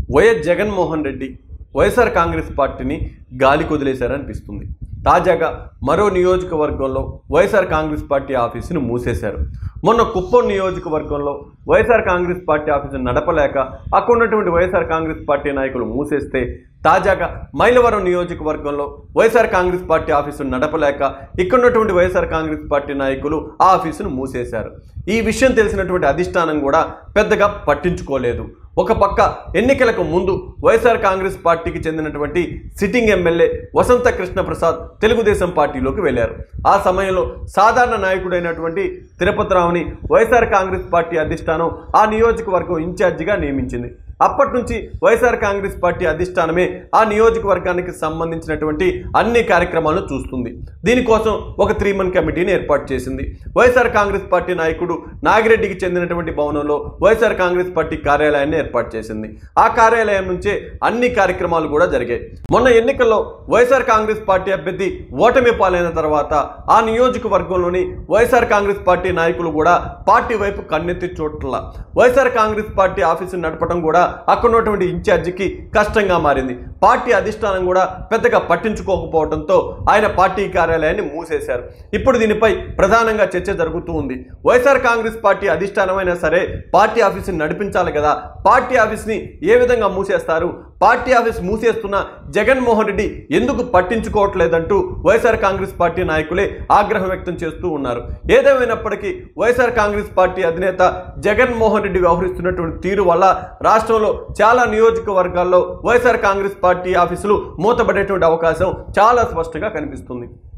YS Jaganmohan Reddy YSR Congress పార్టీని గాలి కొదిలేశారనిపిస్తుంది తాజాగా మరో నియోజకవర్గంలో వైఎస్ఆర్ కాంగ్రెస్ పార్టీ ఆఫీసును మూసేశారు మొన్న కుప్పం నియోజకవర్గంలో వైఎస్ఆర్ కాంగ్రెస్ పార్టీ ఆఫీసును నడపలేక అక్కడ ఉన్నటువంటి వైఎస్ఆర్ కాంగ్రెస్ పార్టీ నాయకులు మూసేస్తే తాజాగా మైలవరం నియోజకవర్గంలో వైఎస్ఆర్ కాంగ్రెస్ పార్టీ ఆఫీసును నడపలేక ఇక్కడ ఉన్నటువంటి వైఎస్ఆర్ కాంగ్రెస్ పార్టీ నాయకులు ఆ ఆఫీసును మూసేశారు ఈ విషయం తెలిసినటువంటి అధిష్టానం కూడా పెద్దగా పట్టించుకోలేదు ఒక పక్క ఎన్నికలకు ముందు వైఎస్ఆర్ కాంగ్రెస్ పార్టీకి చెందినటువంటి సిట్టింగ్ ఎమ్మెల్యే వసంత కృష్ణ ప్రసాద్ తెలుగుదేశం పార్టీలోకి వెళ్ళారు ఆ సమయంలో సాధారణ నాయకుడైనటువంటి తిరుపతి రావుని వైఎస్ఆర్ కాంగ్రెస్ పార్టీ అధిష్టానం ఆ నియోజకవర్గం ఇన్ఛార్జిగా నియమించింది అప్పటి నుంచి వైఎస్ఆర్ కాంగ్రెస్ పార్టీ అధిష్టానమే ఆ నియోజకవర్గానికి సంబంధించినటువంటి అన్ని కార్యక్రమాలను చూస్తుంది దీనికోసం ఒక త్రీ మన్ కమిటీని ఏర్పాటు చేసింది వైఎస్ఆర్ కాంగ్రెస్ పార్టీ నాయకుడు నాగిరెడ్డికి చెందినటువంటి భవనంలో వైఎస్ఆర్ కాంగ్రెస్ పార్టీ కార్యాలయాన్ని ఏర్పాటు చేసింది ఆ కార్యాలయం నుంచే అన్ని కార్యక్రమాలు కూడా జరిగాయి మొన్న ఎన్నికల్లో వైఎస్ఆర్ కాంగ్రెస్ పార్టీ అభ్యర్థి ఓటమి పాలైన తర్వాత ఆ నియోజకవర్గంలోని వైఎస్ఆర్ కాంగ్రెస్ పార్టీ నాయకులు కూడా పార్టీ వైపు కన్నెత్తి చూడట్ల వైఎస్ఆర్ కాంగ్రెస్ పార్టీ ఆఫీసును నడపడం కూడా అక్కడ ఉన్నటువంటి ఇన్ఛార్జికి కష్టంగా మారింది పార్టీ అధిష్టానం కూడా పెద్దగా పట్టించుకోకపోవడంతో ఆయన పార్టీ కార్యాలయాన్ని మూసేశారు ఇప్పుడు దీనిపై ప్రధానంగా చర్చ జరుగుతూ ఉంది వైఎస్ఆర్ కాంగ్రెస్ పార్టీ అధిష్టానమైనా సరే పార్టీ ఆఫీసుని నడిపించాలి కదా పార్టీ ఆఫీస్ని ఏ విధంగా మూసేస్తారు పార్టీ ఆఫీస్ మూసేస్తున్న జగన్మోహన్ రెడ్డి ఎందుకు పట్టించుకోవట్లేదంటూ వైఎస్ఆర్ కాంగ్రెస్ పార్టీ నాయకులే ఆగ్రహం వ్యక్తం చేస్తూ ఉన్నారు ఏదేమైనప్పటికీ వైఎస్ఆర్ కాంగ్రెస్ పార్టీ అధినేత జగన్మోహన్ రెడ్డి వ్యవహరిస్తున్నటువంటి తీరు వల్ల రాష్ట్రంలో చాలా నియోజకవర్గాల్లో వైఎస్ఆర్ కాంగ్రెస్ పార్టీ ఆఫీసులు మూతపడేటువంటి అవకాశం చాలా స్పష్టంగా కనిపిస్తుంది